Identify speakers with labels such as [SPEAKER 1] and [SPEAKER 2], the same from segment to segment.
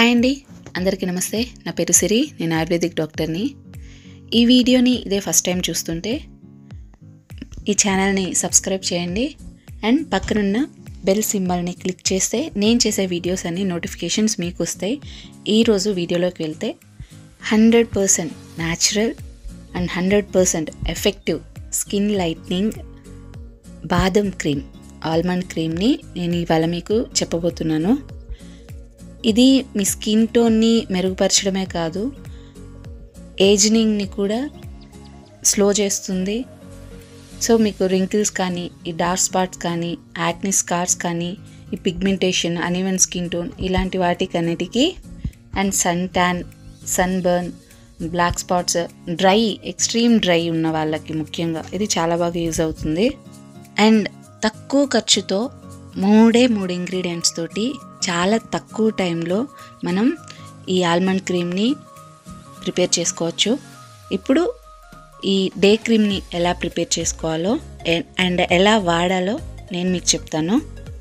[SPEAKER 1] hi అండి అందరికీ నమస్తే నా పేరు సిరి నేను ఆయుర్వేదిక్ డాక్టర్ని ఈ వీడియోని ఇదే ఫస్ట్ టైం చూస్తుంటే ఈ ఛానల్ని సబ్స్క్రైబ్ చేయండి అండ్ పక్కనున్న బెల్ సింబల్ని క్లిక్ చేస్తే నేను చేసే వీడియోస్ అన్ని నోటిఫికేషన్స్ మీకు వస్తాయి ఈరోజు వీడియోలోకి వెళ్తే hundred percent natural and hundred percent effective skin lightening బాదం క్రీమ్ ఆల్మండ్ క్రీమ్ని నేను ఇవాళ మీకు చెప్పబోతున్నాను ఇది మీ స్కిన్ టోన్ని మెరుగుపరచడమే కాదు ఏజినింగ్ని కూడా స్లో చేస్తుంది సో మీకు రింకిల్స్ కానీ ఈ డార్క్ స్పాట్స్ కానీ యాక్ని స్కార్స్ కానీ ఈ పిగ్మెంటేషన్ అన్ఈవెన్ స్కిన్ టోన్ ఇలాంటి వాటికి అన్నిటికీ and sun tan sunburn black spots dry extreme dry ఉన్న వాళ్ళకి ముఖ్యంగా ఇది చాలా బాగా యూజ్ అవుతుంది అండ్ తక్కువ ఖర్చుతో మూడే మూడు ఇంగ్రీడియంట్స్ తోటి చాలా తక్కువ టైంలో మనం ఈ ఆల్మండ్ క్రీమ్ని ప్రిపేర్ చేసుకోవచ్చు ఇప్పుడు ఈ డే క్రీమ్ని ఎలా ప్రిపేర్ చేసుకోవాలో అండ్ ఎలా వాడాలో నేను మీకు చెప్తాను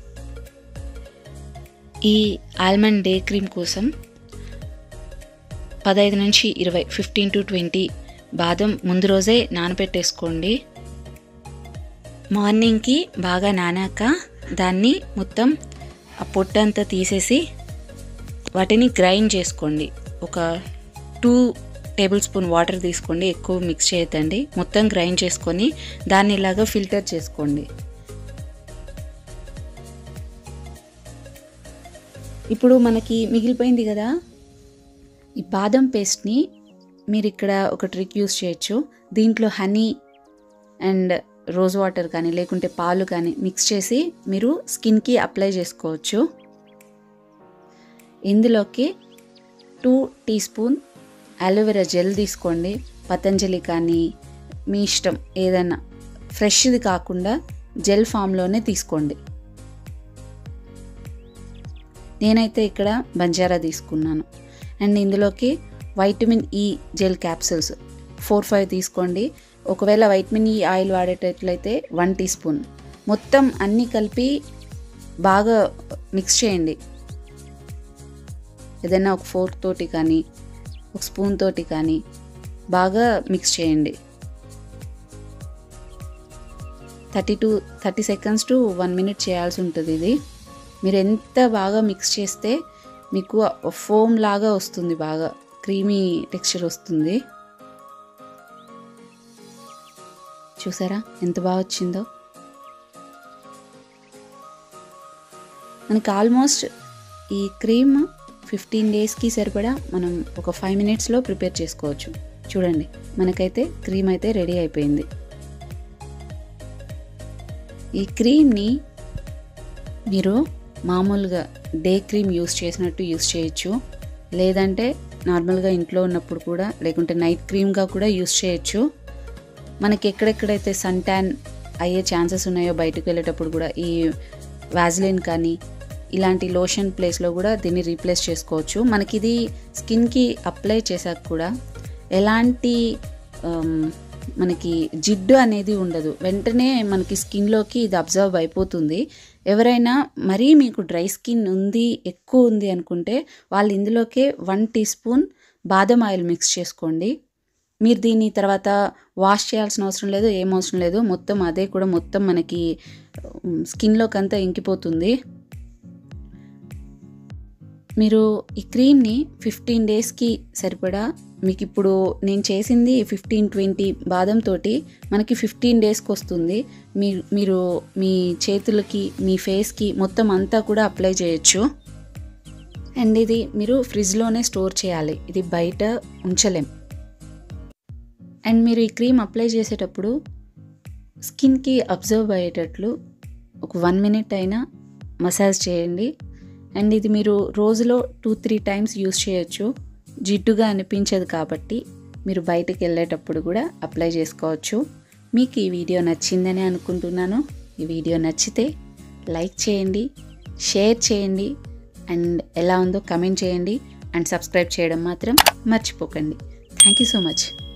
[SPEAKER 1] ఈ ఆల్మండ్ డే క్రీమ్ కోసం పదహైదు నుంచి ఇరవై ఫిఫ్టీన్ టు ట్వంటీ బాదం ముందు రోజే నానబెట్టేసుకోండి మార్నింగ్కి బాగా నానాక దాన్ని మొత్తం ఆ పొట్టంతా తీసేసి వాటిని గ్రైండ్ చేసుకోండి ఒక టూ టేబుల్ స్పూన్ వాటర్ తీసుకోండి ఎక్కువ మిక్స్ చేయొద్దండి మొత్తం గ్రైండ్ చేసుకొని దాన్ని ఇలాగా ఫిల్టర్ చేసుకోండి ఇప్పుడు మనకి మిగిలిపోయింది కదా ఈ బాదం పేస్ట్ని మీరు ఇక్కడ ఒక ట్రిక్ యూస్ చేయొచ్చు దీంట్లో హనీ అండ్ రోజ్ వాటర్ కానీ లేకుంటే పాలు కానీ మిక్స్ చేసి మీరు స్కిన్కి అప్లై చేసుకోవచ్చు ఇందులోకి two teaspoon aloe vera gel తీసుకోండి పతంజలి కానీ మీ ఇష్టం ఏదైనా ఫ్రెష్ది కాకుండా జెల్ ఫామ్లోనే తీసుకోండి నేనైతే ఇక్కడ బంజారా తీసుకున్నాను అండ్ ఇందులోకి vitamin E gel capsules four five తీసుకోండి ఒకవేళ వైటమిన్ ఈ ఆయిల్ వాడేటట్లయితే వన్ టీ స్పూన్ మొత్తం అన్నీ కలిపి బాగా మిక్స్ చేయండి ఏదైనా ఒక ఫోర్క్ తోటి కానీ ఒక స్పూన్ తోటి కానీ బాగా మిక్స్ చేయండి thirty to thirty seconds to one minute చేయాల్సి ఉంటుంది ఇది మీరు ఎంత బాగా మిక్స్ చేస్తే మీకు ఫోమ్ లాగా వస్తుంది బాగా క్రీమీ టెక్స్చర్ వస్తుంది చూసారా ఎంత బాగా వచ్చిందో మనకి ఆల్మోస్ట్ ఈ క్రీమ్ ఫిఫ్టీన్ డేస్కి సరిపడా మనం ఒక ఫైవ్ మినిట్స్లో ప్రిపేర్ చేసుకోవచ్చు చూడండి మనకైతే క్రీమ్ అయితే రెడీ అయిపోయింది ఈ క్రీమ్ని మీరు మామూలుగా డే క్రీమ్ యూస్ చేసినట్టు యూస్ చేయొచ్చు లేదంటే నార్మల్గా ఇంట్లో ఉన్నప్పుడు కూడా లేకుంటే నైట్ క్రీమ్గా కూడా యూస్ చేయొచ్చు మనకి ఎక్కడెక్కడైతే సన్ ట్యాన్ అయ్యే ఛాన్సెస్ ఉన్నాయో బయటకు వెళ్ళేటప్పుడు కూడా ఈ వ్యాజిలిన్ కానీ ఇలాంటి లోషన్ ప్లేస్లో కూడా దీన్ని రీప్లేస్ చేసుకోవచ్చు మనకి ఇది స్కిన్కి అప్లై చేశాక కూడా ఎలాంటి మనకి జిడ్డు అనేది ఉండదు వెంటనే మనకి స్కిన్లోకి ఇది అబ్జర్వ్ అయిపోతుంది ఎవరైనా మరీ మీకు డ్రై స్కిన్ ఉంది ఎక్కువ ఉంది అనుకుంటే వాళ్ళు ఇందులోకే వన్ టీ స్పూన్ బాదం ఆయిల్ మిక్స్ చేసుకోండి మీరు దీన్ని తర్వాత వాష్ చేయాల్సిన అవసరం లేదు ఏం అవసరం లేదు మొత్తం అదే కూడా మొత్తం మనకి స్కిన్లోకి అంతా ఇంకిపోతుంది మీరు ఈ క్రీమ్ని ఫిఫ్టీన్ డేస్కి సరిపడా మీకు ఇప్పుడు నేను చేసింది ఫిఫ్టీన్ ట్వంటీ బాదం తోటి మనకి ఫిఫ్టీన్ డేస్కి వస్తుంది మీ మీరు మీ చేతులకి మీ ఫేస్కి మొత్తం అంతా కూడా అప్లై చేయొచ్చు అండ్ ఇది మీరు ఫ్రిడ్జ్లోనే స్టోర్ చేయాలి ఇది బయట ఉంచలేం అండ్ మీరు ఈ క్రీమ్ అప్లై చేసేటప్పుడు స్కిన్కి అబ్జర్వ్ అయ్యేటట్లు ఒక వన్ మినిట్ అయినా మసాజ్ చేయండి అండ్ ఇది మీరు రోజులో టూ త్రీ టైమ్స్ యూస్ చేయొచ్చు జిడ్డుగా అనిపించదు కాబట్టి మీరు బయటకు వెళ్ళేటప్పుడు కూడా అప్లై చేసుకోవచ్చు మీకు ఈ వీడియో నచ్చిందని అనుకుంటున్నాను ఈ వీడియో నచ్చితే లైక్ చేయండి షేర్ చేయండి అండ్ ఎలా ఉందో కమెంట్ చేయండి అండ్ సబ్స్క్రైబ్ చేయడం మాత్రం మర్చిపోకండి థ్యాంక్ యూ సో మచ్